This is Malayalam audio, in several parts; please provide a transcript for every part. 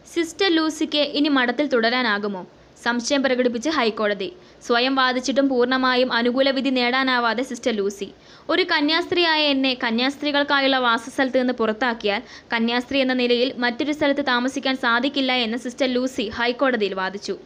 സിസ്റ്റർ ലൂസിക്ക് ഇനി മഠത്തിൽ തുടരാനാകുമോ സംശയം പ്രകടിപ്പിച്ച് ഹൈക്കോടതി സ്വയം വാദിച്ചിട്ടും പൂർണ്ണമായും അനുകൂല വിധി നേടാനാവാതെ സിസ്റ്റർ ലൂസി ഒരു കന്യാസ്ത്രീയായ എന്നെ കന്യാസ്ത്രീകൾക്കായുള്ള വാസസ്ഥലത്ത് നിന്ന് പുറത്താക്കിയാൽ കന്യാസ്ത്രീ എന്ന നിലയിൽ മറ്റൊരു സ്ഥലത്ത് താമസിക്കാൻ സാധിക്കില്ല എന്ന് സിസ്റ്റർ ലൂസി ഹൈക്കോടതിയിൽ വാദിച്ചു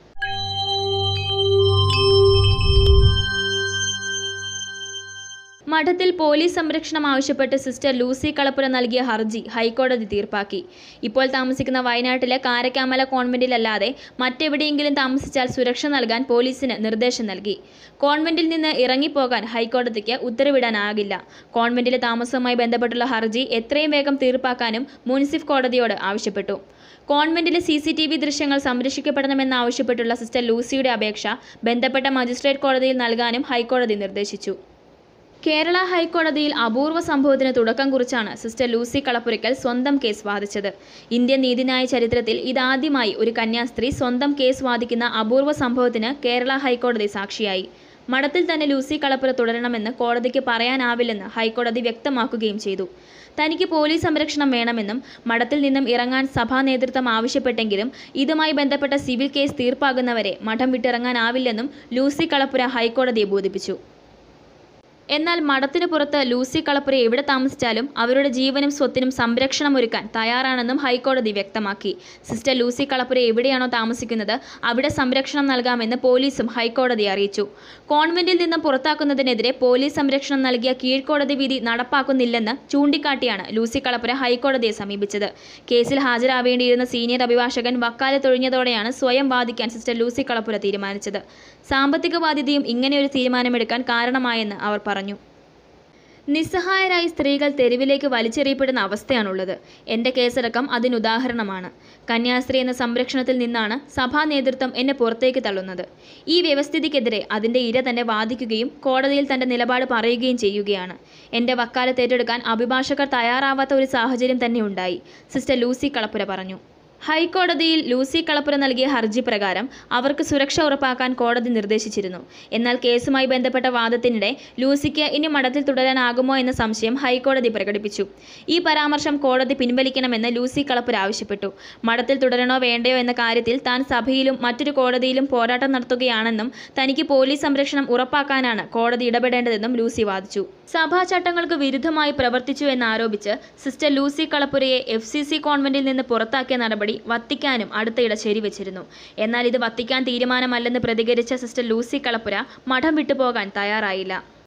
മഠത്തിൽ പോലീസ് സംരക്ഷണം ആവശ്യപ്പെട്ട് സിസ്റ്റർ ലൂസി കളപ്പുര നൽകിയ ഹർജി ഹൈക്കോടതി തീർപ്പാക്കി ഇപ്പോൾ താമസിക്കുന്ന വയനാട്ടിലെ കാരക്കാമല കോൺവെന്റിലല്ലാതെ മറ്റെവിടെയെങ്കിലും താമസിച്ചാൽ സുരക്ഷ നൽകാൻ പോലീസിന് നിർദ്ദേശം നൽകി കോൺവെന്റിൽ നിന്ന് ഇറങ്ങിപ്പോകാൻ ഹൈക്കോടതിക്ക് ഉത്തരവിടാനാകില്ല കോൺവെന്റിലെ താമസവുമായി ബന്ധപ്പെട്ടുള്ള ഹർജി എത്രയും വേഗം തീർപ്പാക്കാനും മുൻസിഫ് കോടതിയോട് ആവശ്യപ്പെട്ടു കോൺവെന്റിലെ സി സി ടി വി ദൃശ്യങ്ങൾ സംരക്ഷിക്കപ്പെടണമെന്നാവശ്യപ്പെട്ടുള്ള സിസ്റ്റർ ലൂസിയുടെ അപേക്ഷ ബന്ധപ്പെട്ട മജിസ്ട്രേറ്റ് കോടതിയിൽ നൽകാനും ഹൈക്കോടതി നിർദ്ദേശിച്ചു കേരള ഹൈക്കോടതിയിൽ അപൂർവ സംഭവത്തിന് തുടക്കം കുറിച്ചാണ് സിസ്റ്റർ ലൂസി കളപ്പുരയ്ക്കൽ സ്വന്തം കേസ് വാദിച്ചത് ഇന്ത്യൻ നീതിന്യായ ചരിത്രത്തിൽ ഇതാദ്യമായി ഒരു കന്യാസ്ത്രീ സ്വന്തം കേസ് വാദിക്കുന്ന അപൂർവ സംഭവത്തിന് കേരള ഹൈക്കോടതി സാക്ഷിയായി മഠത്തിൽ തന്നെ ലൂസി കളപ്പുര തുടരണമെന്ന് കോടതിക്ക് പറയാനാവില്ലെന്ന് ഹൈക്കോടതി വ്യക്തമാക്കുകയും ചെയ്തു തനിക്ക് പോലീസ് സംരക്ഷണം വേണമെന്നും മഠത്തിൽ നിന്നും ഇറങ്ങാൻ സഭാ നേതൃത്വം ആവശ്യപ്പെട്ടെങ്കിലും ഇതുമായി ബന്ധപ്പെട്ട സിവിൽ കേസ് തീർപ്പാകുന്നവരെ മഠം വിട്ടിറങ്ങാനാവില്ലെന്നും ലൂസി കളപ്പുര ഹൈക്കോടതിയെ ബോധിപ്പിച്ചു എന്നാൽ മഠത്തിനു പുറത്ത് ലൂസി കളപ്പുര എവിടെ താമസിച്ചാലും അവരുടെ ജീവനും സ്വത്തിനും സംരക്ഷണം ഒരുക്കാൻ തയ്യാറാണെന്നും ഹൈക്കോടതി വ്യക്തമാക്കി സിസ്റ്റർ ലൂസി കളപ്പുര എവിടെയാണോ താമസിക്കുന്നത് അവിടെ സംരക്ഷണം നൽകാമെന്ന് പോലീസും ഹൈക്കോടതി അറിയിച്ചു കോൺവെന്റിൽ നിന്നും പുറത്താക്കുന്നതിനെതിരെ പോലീസ് സംരക്ഷണം നൽകിയ കീഴ്ക്കോടതി വിധി നടപ്പാക്കുന്നില്ലെന്ന് ചൂണ്ടിക്കാട്ടിയാണ് ലൂസി കളപ്പുര ഹൈക്കോടതിയെ സമീപിച്ചത് കേസിൽ ഹാജരാവേണ്ടിയിരുന്ന സീനിയർ അഭിഭാഷകൻ വക്കാലത്തൊഴിഞ്ഞതോടെയാണ് സ്വയം വാദിക്കാൻ സിസ്റ്റർ ലൂസി കളപ്പുര തീരുമാനിച്ചത് സാമ്പത്തിക ബാധ്യതയും ഇങ്ങനെയൊരു തീരുമാനമെടുക്കാൻ കാരണമായെന്ന് അവർ പറഞ്ഞു നിസ്സഹായരായി സ്ത്രീകൾ തെരുവിലേക്ക് വലിച്ചെറിയപ്പെടുന്ന അവസ്ഥയാണുള്ളത് എൻ്റെ കേസടക്കം അതിനുദാഹരണമാണ് കന്യാസ്ത്രീ എന്ന സംരക്ഷണത്തിൽ നിന്നാണ് സഭാ നേതൃത്വം എന്നെ പുറത്തേക്ക് തള്ളുന്നത് ഈ വ്യവസ്ഥിതിക്കെതിരെ അതിൻ്റെ ഇര തന്നെ വാദിക്കുകയും കോടതിയിൽ തൻ്റെ നിലപാട് പറയുകയും ചെയ്യുകയാണ് എൻ്റെ വക്കാലത്ത് ഏറ്റെടുക്കാൻ അഭിഭാഷകർ തയ്യാറാവാത്ത ഒരു സാഹചര്യം തന്നെ ഉണ്ടായി സിസ്റ്റർ ലൂസി കളപ്പുര പറഞ്ഞു ഹൈക്കോടതിയിൽ ലൂസി കളപ്പുര നൽകിയ ഹർജി പ്രകാരം അവർക്ക് സുരക്ഷ ഉറപ്പാക്കാൻ കോടതി നിർദ്ദേശിച്ചിരുന്നു എന്നാൽ കേസുമായി ബന്ധപ്പെട്ട വാദത്തിനിടെ ലൂസിക്ക് ഇനി മഠത്തിൽ തുടരാനാകുമോ എന്ന സംശയം ഹൈക്കോടതി പ്രകടിപ്പിച്ചു ഈ പരാമർശം കോടതി പിൻവലിക്കണമെന്ന് ലൂസി കളപ്പുര ആവശ്യപ്പെട്ടു മഠത്തിൽ തുടരണോ വേണ്ടയോ എന്ന കാര്യത്തിൽ താൻ സഭയിലും മറ്റൊരു കോടതിയിലും പോരാട്ടം നടത്തുകയാണെന്നും തനിക്ക് പോലീസ് സംരക്ഷണം ഉറപ്പാക്കാനാണ് കോടതി ഇടപെടേണ്ടതെന്നും ലൂസി വാദിച്ചു സഭാ ചട്ടങ്ങൾക്ക് വിരുദ്ധമായി പ്രവർത്തിച്ചു എന്നാരോപിച്ച് സിസ്റ്റർ ലൂസി കളപ്പുരയെ എഫ് സി സി കോൺവെന്റിൽ നിന്ന് പുറത്താക്കിയ നടപടി വത്തിക്കാനും അടുത്തയിടെ ശരിവച്ചിരുന്നു എന്നാൽ ഇത് വത്തിക്കാൻ തീരുമാനമല്ലെന്ന് പ്രതികരിച്ച സിസ്റ്റർ ലൂസി കളപ്പുര മഠം വിട്ടുപോകാൻ തയ്യാറായില്ല